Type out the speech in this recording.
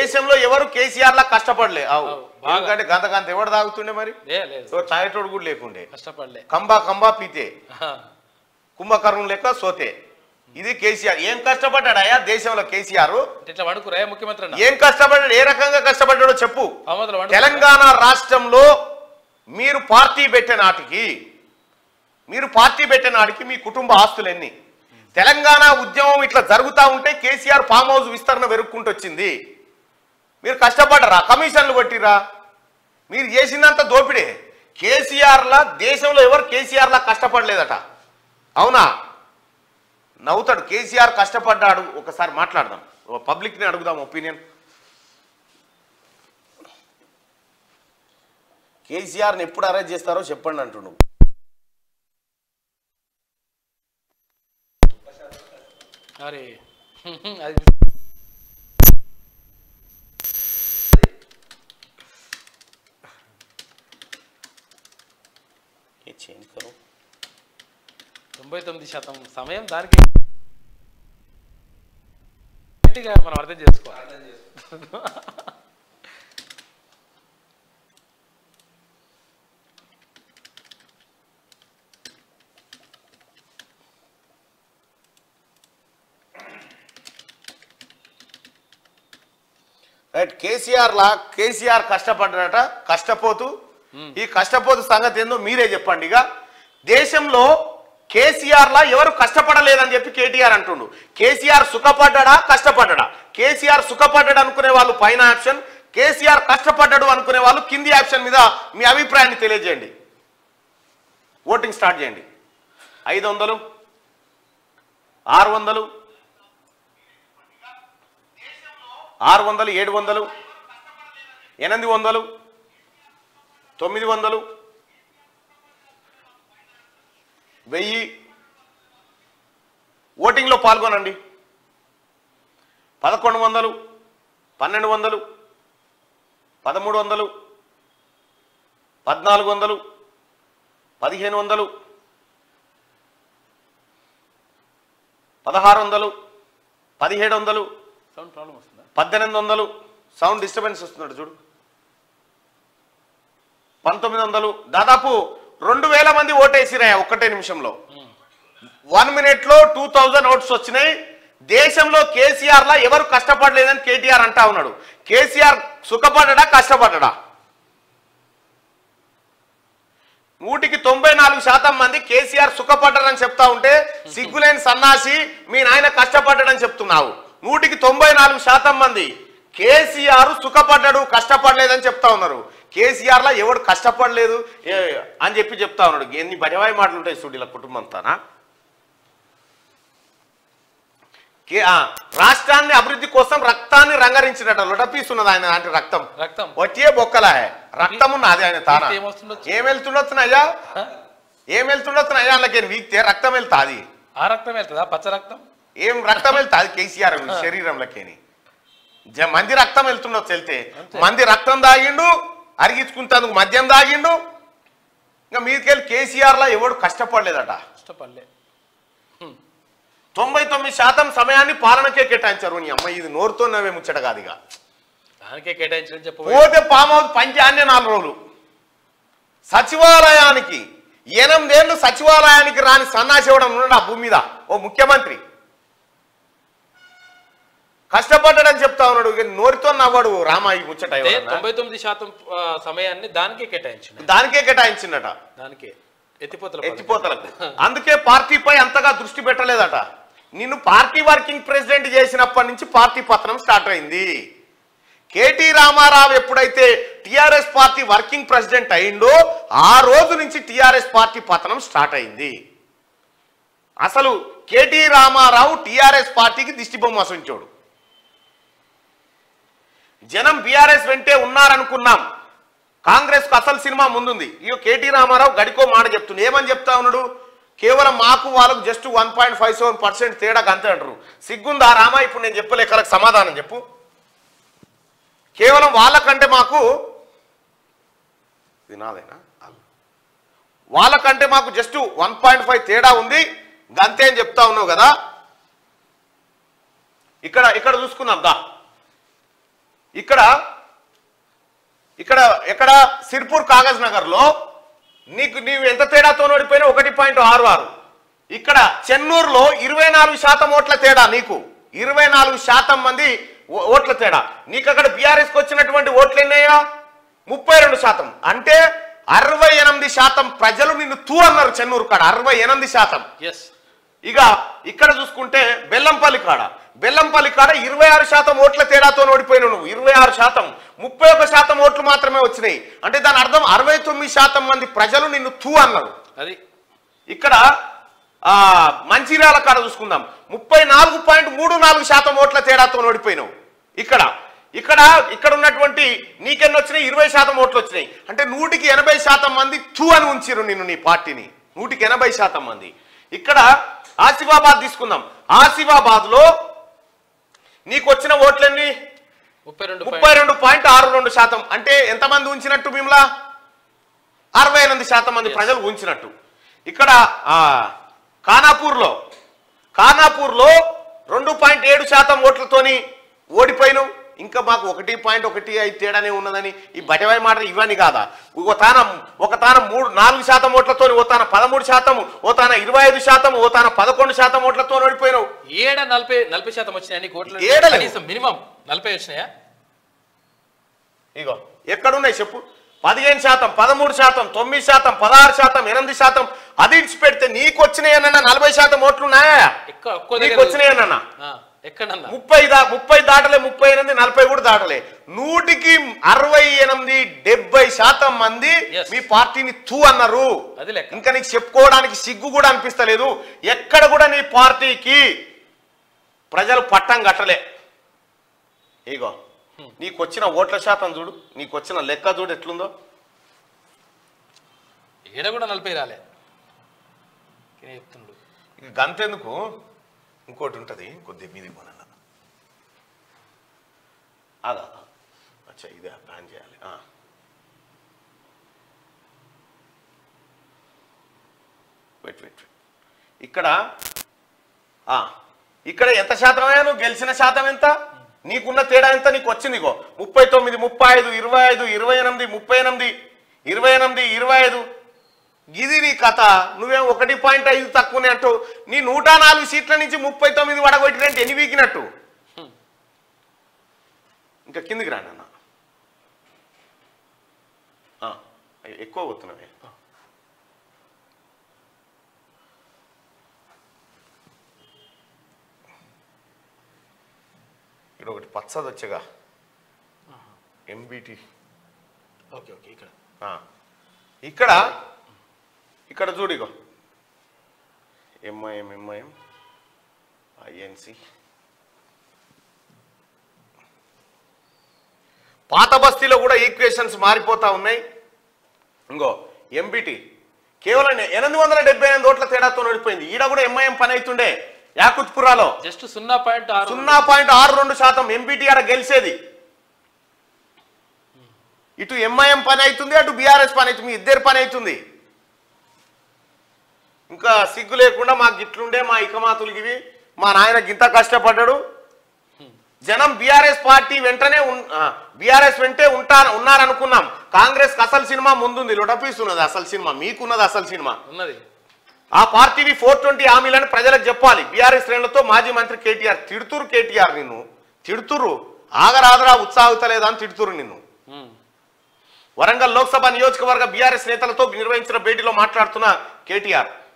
దేశంలో ఎవరు కేసీఆర్ లా కష్టపడలే అవు అవు, బాగా. ఎందుకంటే గంత గంత ఎవడు తాగుతుండే మరి లే లేదు సో తాగేటోడు కూడా లేకుండే కష్టపడలే కంబా కంబా పీతే ఆహా. కుంభకర్ణం లెక్క సోతే ఇది కేసీఆర్ ఏం కష్టపడ్డాడు అయ్యా దేశంలో కేసీఆర్ అంటే ఇట్లా వండుకురా ముఖ్యమంత్రి అన్న ఏం కష్టపడ్డాడు ఏ రకంగా కష్టపడ్డాడో చెప్పు అహ్మద్లో వండుకురా. తెలంగాణ రాష్ట్రంలో మీరు పార్టీ పెట్టే నాటికి మీరు పార్టీ పెట్టే నాటికి మీ కుటుంబ ఆస్తులు ఎన్ని తెలంగాణ ఉద్యమం ఇట్లా జరుగుతూ ఉంటే కేసీఆర్ ఫామ్ హౌస్ విస్తరణ వెరుక్కుంటూ వచ్చింది మీరు కష్టపడరా కమిషన్లు కొట్టిరా మీరు చేసిందంత దోపిడే కేసీఆర్లా దేశంలో ఎవరు కేసీఆర్లా కష్టపడలేదట అవునా నవ్వుతాడు కేసీఆర్ కష్టపడ్డాడు ఒకసారి మాట్లాడదాం పబ్లిక్ని అడుగుదాం ఒపీనియన్ కేసీఆర్ని ఎప్పుడు అరెస్ట్ చేస్తారో చెప్పండి అంటుండు అరే అది ఏ చేంజ్ కరో తొంభై తొమ్మిది శాతం సమయం దానికి గట్టిగా మనం అర్థం చేసుకోవాలి రైట్ కేసీఆర్ లా కేసీఆర్ కష్టపడ్డాడట కష్టపోతూ ఈ కష్టపోతూ సంగతి ఏందో మీరే చెప్పండి ఇక దేశంలో కేసీఆర్ లా ఎవరు కష్టపడలేదని చెప్పి కేటీఆర్ అంటుండు కేసీఆర్ సుఖపడ్డా కష్టపడ్డా కేసీఆర్ సుఖపడ్డాడు అనుకునే వాళ్ళు పైన ఆప్షన్ కేసీఆర్ కష్టపడ్డాడు అనుకునే వాళ్ళు కింది ఆప్షన్ మీద మీ అభిప్రాయాన్ని తెలియజేయండి ఓటింగ్ స్టార్ట్ చేయండి ఐదు వందలు ఆరు వందలు ఆరు వందలు ఏడు వందలు ఎనిమిది వందలు తొమ్మిది వందలు వెయ్యి ఓటింగ్లో పాల్గొనండి పదకొండు వందలు పన్నెండు వందలు పదమూడు వందలు పద్నాలుగు వందలు పదిహేను వందలు పదహారు వందలు పదిహేడు వందలు సౌండ్ ప్రాబ్లం వస్తుందా పద్దెనిమిది వందలు సౌండ్ డిస్టర్బెన్స్ వస్తున్నాడు చూడు పంతొమ్మిది వందలు దాదాపు రెండు వేల మంది ఓటేసిరాయ ఒక్కటే నిమిషంలో వన్ మినిట్ లో టూ థౌజండ్ ఓట్స్ వచ్చినాయి దేశంలో కేసీఆర్ లా ఎవరు కష్టపడలేదని కేటీఆర్ అంటా ఉన్నాడు కేసీఆర్ సుఖపడ్డా కష్టపడ్డా నూటికి తొంభై నాలుగు శాతం మంది కేసీఆర్ సుఖపడ్డారని చెప్తా ఉంటే సిగ్గులేని సన్నాసి మీ నాయన కష్టపడ్డాడని చెప్తున్నావు నూటికి తొంభై నాలుగు శాతం మంది కేసీఆర్ సుఖపడ్డాడు కష్టపడలేదని చెప్తా ఉన్నారు కేసీఆర్ లా ఎవడు కష్టపడలేదు ఏ- అని చెప్పి చెప్తా ఉన్నాడు ఎన్ని బడివాయి మాటలు ఉంటాయి చూడు ఇలా కుటుంబంతానా కే- ఆ, రాష్ట్రాన్ని అభివృద్ధి కోసం రక్తాన్ని రంగరించినట్టు లొటపీస్తున్నది ఆయన అంటే రక్తం రక్తం వచ్చే బొక్కలా రక్తం ఉన్నది ఆయన తాన వీక్తే ఏమొస్తుండొచ్చు? ఏం వెళ్తుండొచ్చు అయ్యా హ? ఏం వెళ్తుండొచ్చు అయ్యా అందులోకి వీక్తే రక్తం వెళ్తాది ఆ రక్తం వెళ్తుందా పచ్చ రక్తం ఏం రక్తం వెళ్తాది కేసీఆర్ శరీరంలోకేని జ- మంది రక్తం వెళ్తుండొచ్చు వెళ్తే అంతే. మంది రక్తం దాగిండు అరిగించుకుంటందుకు మద్యం దాగిండు ఇంకా మీదకెళ్ళి కేసీఆర్ లా ఎవడు కష్టపడలేదట ఇష్టపడలే తొంభై తొమ్మిది శాతం సమయాన్ని పాలనకే కేటాయించారు నీ అమ్మ ఇది నోరుతో నవ్వే ముచ్చట కాదు ఇక దానికే కేటాయించడం చెప్పు పోతే ఫామ్ హౌస్ పంచాన్నే నాలుగు రోజులు సచివాలయానికి ఎనిమిదేళ్లు సచివాలయానికి రాని సన్నాసి ఇవ్వడం ఉన్నాడు ఆ భూమి మీద ఓ ముఖ్యమంత్రి కష్టపడ్డాడని చెప్తా ఉన్నాడు ఇక నోరితో నవ్వాడు రామ ఈ ముచ్చట అంటే ఎవరన్నా? తొంభై తొమ్మిది శాతం ఆ, సమయాన్ని దానికే కేటాయించింది దానికే కేటాయించిందట దానికే ఎత్తిపోతల పథకం. ఎత్తిపోతలకు అందుకే పార్టీపై అంతగా దృష్టి పెట్టలేదట నిన్ను పార్టీ వర్కింగ్ ప్రెసిడెంట్ చేసినప్పటి నుంచి పార్టీ పతనం స్టార్ట్ అయింది కేటీ రామారావు ఎప్పుడైతే టిఆర్ఎస్ పార్టీ వర్కింగ్ ప్రెసిడెంట్ అయిందో ఆ రోజు నుంచి టిఆర్ఎస్ పార్టీ పతనం స్టార్ట్ అయింది అసలు కేటీ రామారావు టిఆర్ఎస్ పార్టీకి దిష్టి బొమ్మ అసంచోడు జనం బీఆర్ఎస్ వెంటే ఉన్నారనుకున్నాం కాంగ్రెస్ కు అసలు సినిమా ముందుంది ఇక కేటీ రామారావు గడికో మాట చెప్తుంది ఏమని చెప్తా ఉన్నాడు కేవలం మాకు వాళ్ళకు just one point five seven percent తేడా అంతే అంటారు సిగ్గుందా రామా ఇప్పుడు నేను చెప్పలేకలకు సమాధానం చెప్పు కేవలం వాళ్ళకంటే మాకు ఇది నాదేనా వాళ్ళకంటే మాకు జస్ట్ వన్ పాయింట్ ఫైవ్ తేడా ఉంది గంతే అని చెప్తా ఉన్నావు కదా ఇక్కడ ఇక్కడ చూసుకుందాం దా ఇక్కడ ఇక్కడ ఎక్కడ సిర్పూర్ కాగజ్ నగర్ లో నీకు నీవు ఎంత తేడాతో ఓడిపోయినా ఒకటి పాయింట్ ఆరు ఆరు ఇక్కడ చెన్నూరులో ఇరవై నాలుగు శాతం ఓట్ల తేడా నీకు ఇరవై నాలుగు శాతం మంది ఓ- ఓట్ల తేడా నీకు అక్కడ బీఆర్ఎస్ కి వచ్చినటువంటి ఓట్లు ఎన్నయ్యా ముప్పై రెండు శాతం అంటే అరవై ఎనిమిది శాతం ప్రజలు నిన్ను తూ అన్నారు చెన్నూరు కాడ అరవై ఎనిమిది శాతం ఎస్ ఇక ఇక్కడ చూసుకుంటే బెల్లంపల్లి కాడ బెల్లంపల్లి కాడ ఇరవై ఆరు శాతం ఓట్ల తేడాతో ఓడిపోయినావు నువ్వు ఇరవై ఆరు శాతం ముప్పై ఒక శాతం ఓట్లు మాత్రమే వచ్చినాయి అంటే దాని అర్థం అరవై తొమ్మిది శాతం మంది ప్రజలు నిన్ను తూ అన్నారు అది ఇక్కడ ఆ మంచిర్యాల కాడ చూసుకుందాం ముప్పై నాలుగు పాయింట్ మూడు నాలుగు శాతం ఓట్ల తేడాతో ఓడిపోయినావు ఇక్కడ ఇక్కడ ఇక్కడ ఉన్నటువంటి నీకెన్ని వచ్చినాయి ఇరవై శాతం ఓట్లు వచ్చినాయి అంటే నూటికి ఎనభై శాతం మంది తూ అని ఉంచిరు నిన్ను నీ పార్టీని నూటికి ఎనభై శాతం మంది ఇక్కడ ఆసిఫాబాద్ తీసుకుందాం ఆసిఫాబాద్ లో నీకు వచ్చిన ఓట్లన్నీ ముప్పై రెండు ముప్పై రెండు పాయింట్ ఆరు రెండు శాతం అంటే ఎంతమంది ఉంచినట్టు మిమ్మల్ని అరవై ఎనిమిది శాతం మంది Yes. ప్రజలు ఉంచినట్టు ఇక్కడ ఆ, ఖానాపూర్లో ఖానాపూర్లో రెండు పాయింట్ ఏడు శాతం ఓట్లతోని ఓడిపోయినావు ఇంకా మాకు ఒకటి పాయింట్ ఒకటి ఐదు తేడానే ఉన్నదని ఈ బటవాయి మాట ఇవన్నీ కాదా ఒక తాన ఒక తాన మూడు నాలుగు శాతం ఓట్లతో ఓ తాన పదమూడు శాతం ఓ తాన ఇరవై ఐదు శాతం ఓ తాన పదకొండు శాతం ఓట్లతో ఓడిపోయినావు ఏడ నలభై నలభై శాతం వచ్చినాయి నీకు ఓట్లు ఏడలేవు. కనీసం మినిమం నలభై వచ్చినాయా ఇగో ఎక్కడున్నాయి చెప్పు పదిహేను శాతం పదమూడు శాతం తొమ్మిది శాతం పదహారు శాతం ఎనిమిది శాతం అది ఇడిచి పెడితే నీకు వచ్చినాయన్న నలభై శాతం ఓట్లున్నాయా ఎక్కడ ఒక్కో నీకు దగ్గర వచ్చినాయన్న ఆ, ఎక్కడన్నా ముప్పై దా ముప్పై దాటలే ముప్పై ఎనిమిది నలభై కూడా దాటలే నూటికి అరవై ఎనిమిది డెబ్బై శాతం మంది Yes. మీ పార్టీని తూ అన్నారు అది లెక్క. ఇంకా నీకు చెప్పుకోవడానికి సిగ్గు కూడా అనిపిస్తలేదు ఎక్కడ కూడా నీ పార్టీకి ప్రజలు పట్టం కట్టలే ఇగో నీకు వచ్చిన ఓట్ల శాతం చూడు నీకు వచ్చిన లెక్క చూడు ఎట్లుందో ఏడ కూడా నలభై రాలే ఈయన చెప్తుండు ఇక గంతెందుకు ఇంకోటి ఉంటుంది కొద్ది మీది కొనాల అదా అచ్చా ఇదే ప్లాన్ చేయాలి ఆ. Wait wait wait. ఇక్కడ ఆ, ఇక్కడ ఎంత శాతం అయ్యా నువ్వు గెలిచిన శాతం ఎంత నీకున్న తేడా ఎంత నీకు వచ్చింది ఇగో ముప్పై తొమ్మిది ముప్పై ఐదు ఇరవై ఐదు ఇరవై ఎనిమిది ముప్పై ఎనిమిది ఇరవై ఎనిమిది ఇరవై ఐదు ఇది నీ కథ నువ్వేం ఒకటి పాయింట్ ఐదు తక్కువనే అంటూ నీ నూట నాలుగు సీట్ల నుంచి ముప్పై తొమ్మిది వడగొట్టినంటే ఎన్ని వీకినట్టు ఇంకా కిందికి రాండి అన్న ఆ, ఎక్కువ పోతున్నావే ఇక్కడ ఒకటి పచ్చది వచ్చేగా ఎంబీటీ ఓకే ఓకే ఇక్కడ ఆ. ఇక్కడ ఇక్కడ చూడిగో ఎంఐఎం ఎంఐఎం ఐఎన్సి పాత బస్తీలో కూడా ఈక్వేషన్స్ మారిపోతా ఉన్నాయి ఇంకో ఎంబిటి కేవలం ఎనిమిది వందల డెబ్బై ఎనిమిది ఓట్ల తేడాతో ఓడిపోయింది ఈడ కూడా ఎంఐఎం పని అవుతుండే యాకుత్పురాలో జస్ట్ సున్నా పాయింట్ ఆరు సున్నా పాయింట్ ఆరు రెండు శాతం ఎంపీటీ ఆడ గెలిచేది ఇటు ఎంఐఎం పని అవుతుంది అటు బీఆర్ఎస్ పని అవుతుంది మీ ఇద్దరు పని అవుతుంది ఇంకా సిగ్గు లేకుండా మాకు ఇట్లుండే మా ఇకమాతులకి ఇవి మా నాయన గింత కష్టపడ్డాడు జనం బీఆర్ఎస్ పార్టీ వెంటనే బీఆర్ఎస్ వెంటే ఉంటా ఉన్నారనుకున్నాం కాంగ్రెస్ అసలు సినిమా ముందుంది లొడపీస్తున్నది అసలు సినిమా మీకున్నది అసలు సినిమా ఉన్నది ఆ పార్టీవి ఫోర్ ట్వంటీ హామీలను ప్రజలకు చెప్పాలి బీఆర్ఎస్ శ్రేణులతో మాజీ మంత్రి కేటీఆర్ తిడుతురు కేటీఆర్ నిన్ను తిడుతురు ఆగరాదరా ఉత్సాహతలేదా అని తిడుతురు నిన్ను ఉమ్. వరంగల్ లోక్సభ నియోజకవర్గ బీఆర్ఎస్ నేతలతో నిర్వహించిన భేటీలో మాట్లాడుతున్న కేటీఆర్